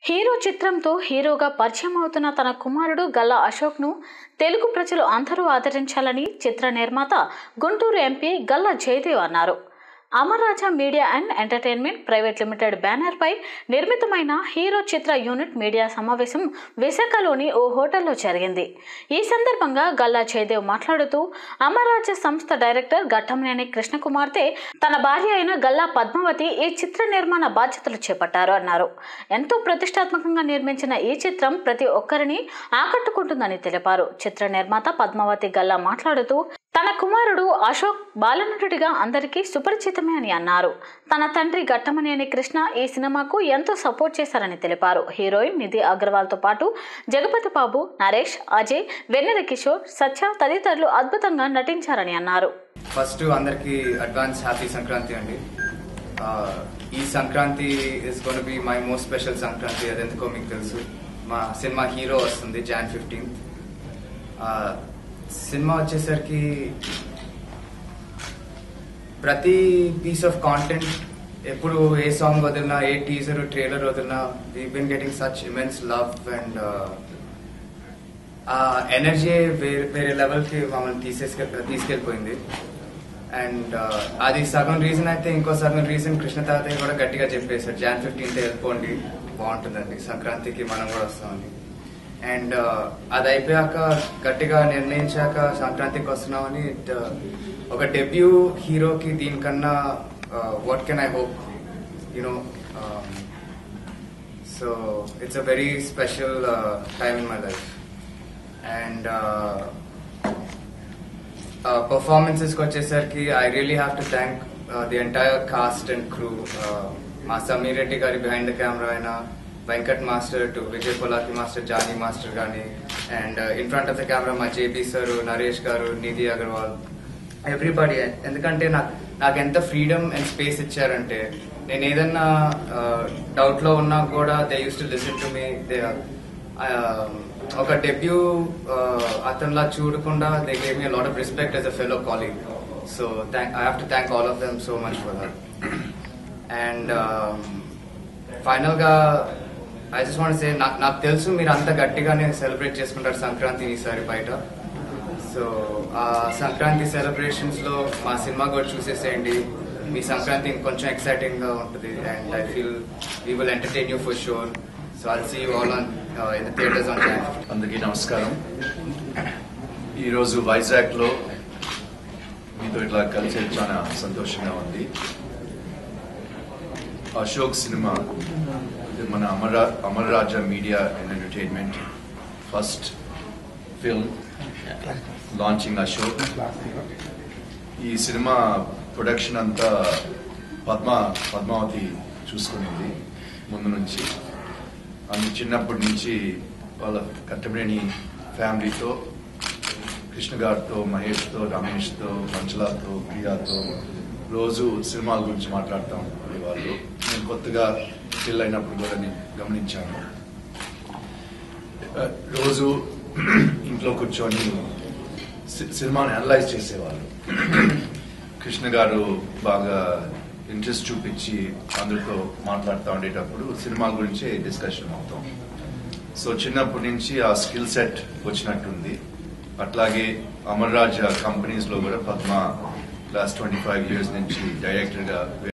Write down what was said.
hero చిత్రంతో హీరోగా పరిచయం అవుతున్న తన కుమారుడు గల్లా అశోక్ను తెలుగు ప్రజలు అందరూ ఆదరించాలని చిత్ర నిర్మాత గుంటూరు ఎంపీ గల్లా జయదేవ్ అన్నారు Amara Raja media and entertainment private limited బ్యానర్పై నిర్మితమైన హీరో చిత్ర యూనిట్ మీడియా సమావేశం విశాఖలోని ఓ హోటల్లో జరిగింది ఈ సందర్భంగా గల్లా జయదేవ్ మాట్లాడుతూ అమర్రాజా సంస్థ డైరెక్టర్ ఘట్టంనేని కృష్ణకుమార్తె తన భార్య అయిన గల్లా పద్మావతి ఈ చిత్ర నిర్మాణ బాధ్యతలు చేపట్టారు అన్నారు ఎంతో ప్రతిష్టాత్మకంగా నిర్మించిన ఈ చిత్రం ప్రతి ఒక్కరిని ఆకట్టుకుంటుందని తెలిపారు చిత్ర నిర్మాత పద్మావతి గల్లా మాట్లాడుతూ తన కుమారుడు అశోక్ బాలనటుడిగా అందరికీ సుపరిచితమే అని అన్నారు తన తండ్రి ఘట్టమనేని కృష్ణ ఈ సినిమాకు ఎంతో సపోర్ట్ చేశారని తెలిపారు హీరోయిన్ నిధి అగర్వాల్తో పాటు జగపతి బాబు నరేష్ అజయ్ వెన్నెల కిషోర్ సత్య తదితరులు అద్భుతంగా నటించారని అన్నారు ఫస్ట్ అందరికి అడ్వాన్స్ హ్యాపీ సంక్రాంతి అండి ఆ, ఈ Sankranti is gonna be my most special Sankranti అది ఎందుకో మీకు తెలుసు మా సినిమా హీరో వస్తుంది జాన్ ఫిఫ్టీన్త్ సినిమా వచ్చేసరికి ప్రతి పీస్ ఆఫ్ కాంటెంట్ ఎప్పుడు ఏ సాంగ్ వదిలినా ఏ టీజర్ ట్రైలర్ వదిలినా we been getting such immense love and uh energy వేరే వేరే లెవెల్కి మమ్మల్ని తీసేసుకె తీసుకెళ్ళిపోయింది అండ్ అది సగం రీజన్ అయితే ఇంకో సగం రీజన్ కృష్ణ తాతయ్య కూడా గట్టిగా చెప్పేశారు జాన్ ఫిఫ్టీన్త్ వెళ్ళిపోండి బాగుంటుందండి సంక్రాంతికి మనం కూడా వస్తామని అండ్ అది అయిపోయాక గట్టిగా నిర్ణయించాక సంక్రాంతికి వస్తున్నామని it, uh, ఒక డెబ్యూ హీరోకి దీనికన్నా what can I hope you know so it's a very special time in my life and performances కి వచ్చేసరికి I really have to thank the entire cast and crew మా సమీర్ రెడ్డి గారి బిహైండ్ ద కెమెరా అయినా Venkat master to Vijay Polaki master Jani master కానీ and in front of the camera మా JP sir Naresh గారు Nidhi Agarwal everybody ఎందుకంటే నాకు నాకు ఎంత ఫ్రీడమ్ అండ్ స్పేస్ ఇచ్చారంటే నేను ఏదన్నా డౌట్ లో ఉన్నా కూడా they used to listen to me they ఒక డెబ్యూ అతనిలా చూడకుండా they gave me lot of respect as a fellow colleague so thank I have to thank all of them so much for that and final గా I just want say నాకు నాకు తెలుసు మీరు అంత గట్టిగానే సెలబ్రేట్ చేసుకుంటారు సంక్రాంతిని ఈసారి బయట సో ఆ సంక్రాంతి సెలబ్రేషన్స్ లో మా సినిమా కూడా చూసేసేయండి మీ సంక్రాంతి ఇంకొంచెం ఎక్సైటింగ్ గా ఉంటుంది and I feel we will entertain you for sure so I'll see you all on in the theatres on Jan అందరికీ నమస్కారం ఈరోజు వైజాగ్లో మీతో ఇట్లా కలిసి చాలా సంతోషంగా ఉంది అశోక్ సినిమా ఇది మన Amara Amar Raja media and entertainment first film launching Ashok ఈ సినిమా ప్రొడక్షన్ అంతా పద్మ పద్మావతి చూసుకునింది ముందు నుంచి అందు చిన్నప్పటి నుంచి వాళ్ళ కట్టమనేని ఫ్యామిలీతో కృష్ణ గారితో మహేష్తో రమేష్తో మంచలాతో ప్రియాతో రోజు సినిమాల గురించి మాట్లాడుతూ ఉండేవాళ్ళు నేను కొత్తగా పెళ్ళైనప్పుడు కూడా నేను గమనించాను ఆ, రోజు ఇంట్లో కూర్చొని సి- సినిమాని అనలైజ్ చేసేవాళ్ళు కృష్ణ గారు బాగా ఇంట్రెస్ట్ చూపించి అందరితో మాట్లాడుతూ ఉండేటప్పుడు సినిమా గురించే డిస్కషన్ అవుతాం సో చిన్నప్పటి నుంచి ఆ స్కిల్ సెట్ వచ్చినట్టుంది అట్లాగే అమర్ రాజా కంపెనీస్ లో కూడా Padma last twenty five years నుంచి డైరెక్టర్ గా